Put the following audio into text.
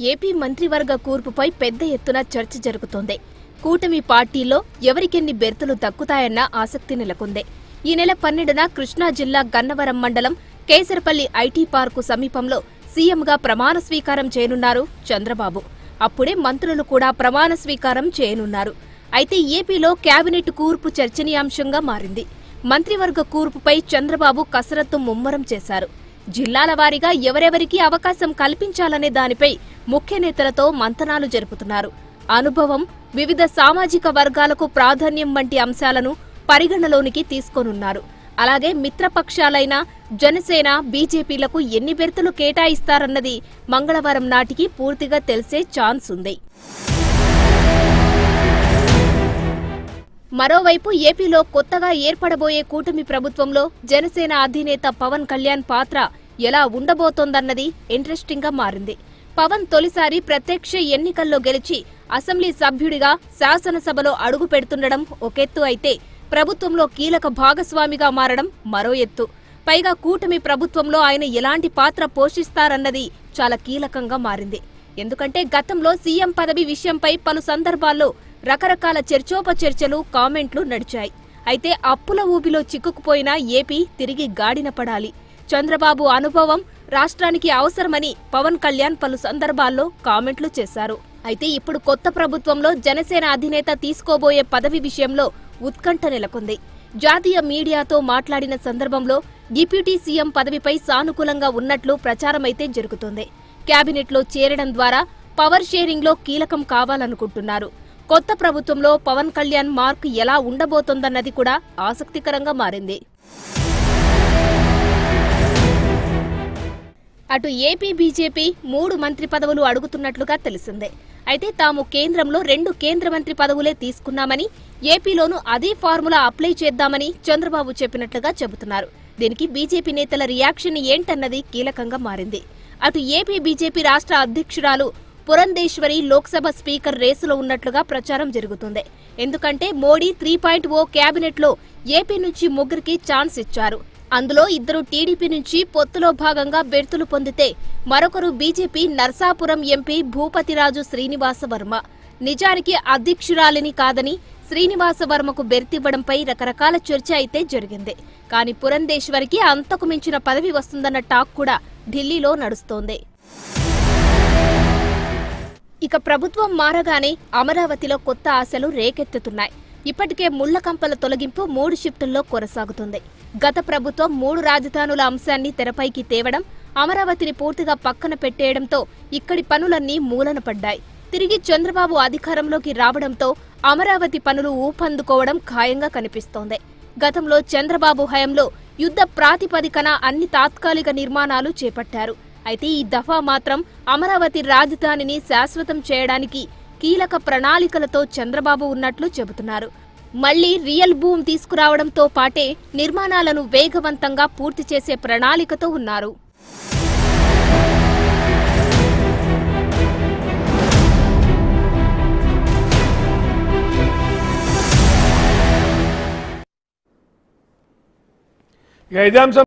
AP మంత్రివర్గ కూర్పుపై పెద్ద ఎత్తున చర్చ జరుగుతోంది కూటమి పార్టీలో ఎవరికెన్ని బెర్తులు దక్కుతాయన్న ఆసక్తి నెలకొంది ఈ నెల పన్నెండున కృష్ణా జిల్లా గన్నవరం మండలం కేసరపల్లి ఐటీ పార్కు సమీపంలో సీఎంగా ప్రమాణ స్వీకారం చేయనున్నారు చంద్రబాబు అప్పుడే మంత్రులు కూడా ప్రమాణ స్వీకారం చేయనున్నారు అయితే ఏపీలో కేబినెట్ కూర్పు చర్చనీయాంశంగా మారింది మంత్రివర్గ కూర్పుపై చంద్రబాబు కసరత్తు ముమ్మరం చేశారు జిల్లాల వారీగా ఎవరెవరికి అవకాశం కల్పించాలనే దానిపై ముఖ్య నేతలతో మంతనాలు జరుపుతున్నారు అనుభవం వివిధ సామాజిక వర్గాలకు ప్రాధాన్యం వంటి అంశాలను పరిగణలోనికి తీసుకోనున్నారు అలాగే మిత్రపక్షాలైన జనసేన బీజేపీలకు ఎన్ని బెర్తులు కేటాయిస్తారన్నది మంగళవారం నాటికి పూర్తిగా తెలిసే ఛాన్స్ ఉంది మరోవైపు ఏపీలో కొత్తగా ఏర్పడబోయే కూటమి ప్రభుత్వంలో జనసేన అధినేత పవన్ కళ్యాణ్ పాత్ర ఎలా ఉండబోతోందన్నది ఇంట్రెస్టింగ్ గా మారింది పవన్ తొలిసారి ప్రత్యక్ష ఎన్నికల్లో గెలిచి అసెంబ్లీ సభ్యుడిగా శాసనసభలో అడుగు పెడుతుండడం ఒకెత్తు అయితే ప్రభుత్వంలో కీలక భాగస్వామిగా మారడం మరో ఎత్తు పైగా కూటమి ప్రభుత్వంలో ఆయన ఎలాంటి పాత్ర పోషిస్తారన్నది చాలా కీలకంగా మారింది ఎందుకంటే గతంలో సీఎం పదవి విషయంపై పలు సందర్భాల్లో రకరకాల చర్చోపచర్చలు కామెంట్లు నడిచాయి అయితే అప్పుల ఊబిలో చిక్కుకుపోయిన ఏపీ తిరిగి గాడిన పడాలి చంద్రబాబు అనుభవం రాష్ట్రానికి అవసరమని పవన్ కళ్యాణ్ పలు సందర్భాల్లో కామెంట్లు చేశారు అయితే ఇప్పుడు కొత్త ప్రభుత్వంలో జనసేన అధినేత తీసుకోబోయే పదవి విషయంలో ఉత్కంఠ నెలకొంది జాతీయ మీడియాతో మాట్లాడిన సందర్భంలో డిప్యూటీ సీఎం పదవిపై సానుకూలంగా ఉన్నట్లు ప్రచారమైతే జరుగుతోంది కేబినెట్లో చేరడం ద్వారా పవర్ షేరింగ్లో కీలకం కావాలనుకుంటున్నారు కొత్త ప్రభుత్వంలో పవన్ కళ్యాణ్ మార్క్ ఎలా ఉండబోతోందన్నది కూడా ఆసక్తికరంగా మారింది అటు ఏపీ బీజేపీ మూడు మంత్రి పదవులు అడుగుతున్నట్లుగా తెలిసిందే అయితే తాము కేంద్రంలో రెండు కేంద్ర మంత్రి పదవులే తీసుకున్నామని ఏపీలోనూ అదే ఫార్ములా అప్లై చేద్దామని చంద్రబాబు చెప్పినట్లుగా చెబుతున్నారు దీనికి బీజేపీ నేతల రియాక్షన్ ఏంటన్నది కీలకంగా మారింది అటు ఏపీ బీజేపీ రాష్ట్ర అధ్యక్షురాలు పురంధేశ్వరి లోక్సభ స్పీకర్ రేసులో ఉన్నట్లుగా ప్రచారం జరుగుతుంది ఎందుకంటే మోడీ త్రీ పాయింట్ ఓ క్యాబినెట్లో ఏపీ నుంచి ముగ్గురికి ఛాన్స్ ఇచ్చారు అందులో ఇద్దరు టీడీపీ నుంచి పొత్తులో భాగంగా బెర్తులు పొందితే మరొకరు బీజేపీ నర్సాపురం ఎంపీ భూపతిరాజు శ్రీనివాస వర్మ నిజానికి అధ్యక్షురాలిని కాదని శ్రీనివాస వర్మకు బెర్తివ్వడంపై రకరకాల చర్చ అయితే జరిగింది కానీ పురంధేశ్వరికి అంతకు మించిన పదవి వస్తుందన్న టాక్ కూడా ఢిల్లీలో నడుస్తోంది ఇక ప్రభుత్వం మారగానే అమరావతిలో కొత్త ఆశలు రేకెత్తుతున్నాయి ఇప్పటికే ముళ్ల కంపల తొలగింపు మూడు షిఫ్టుల్లో కొనసాగుతుంది గత ప్రభుత్వం మూడు రాజధానుల అంశాన్ని తెరపైకి తేవడం అమరావతిని పూర్తిగా పక్కన పెట్టేయడంతో ఇక్కడి పనులన్నీ మూలన పడ్డాయి తిరిగి చంద్రబాబు అధికారంలోకి రావడంతో అమరావతి పనులు ఊపందుకోవడం ఖాయంగా కనిపిస్తోంది గతంలో చంద్రబాబు హయాంలో యుద్ధ ప్రాతిపదికన అన్ని తాత్కాలిక నిర్మాణాలు చేపట్టారు అయితే ఈ దఫా మాత్రం అమరావతి రాజధానిని శాశ్వతం చేయడానికి కీలక ప్రణాళికలతో చంద్రబాబు ఉన్నట్లు చెబుతున్నారు మళ్లీ రియల్ భూమ్ తీసుకురావడంతో పాటే నిర్మాణాలను వేగవంతంగా పూర్తి చేసే ప్రణాళికతో ఉన్నారు ఇక ఇదే అంశం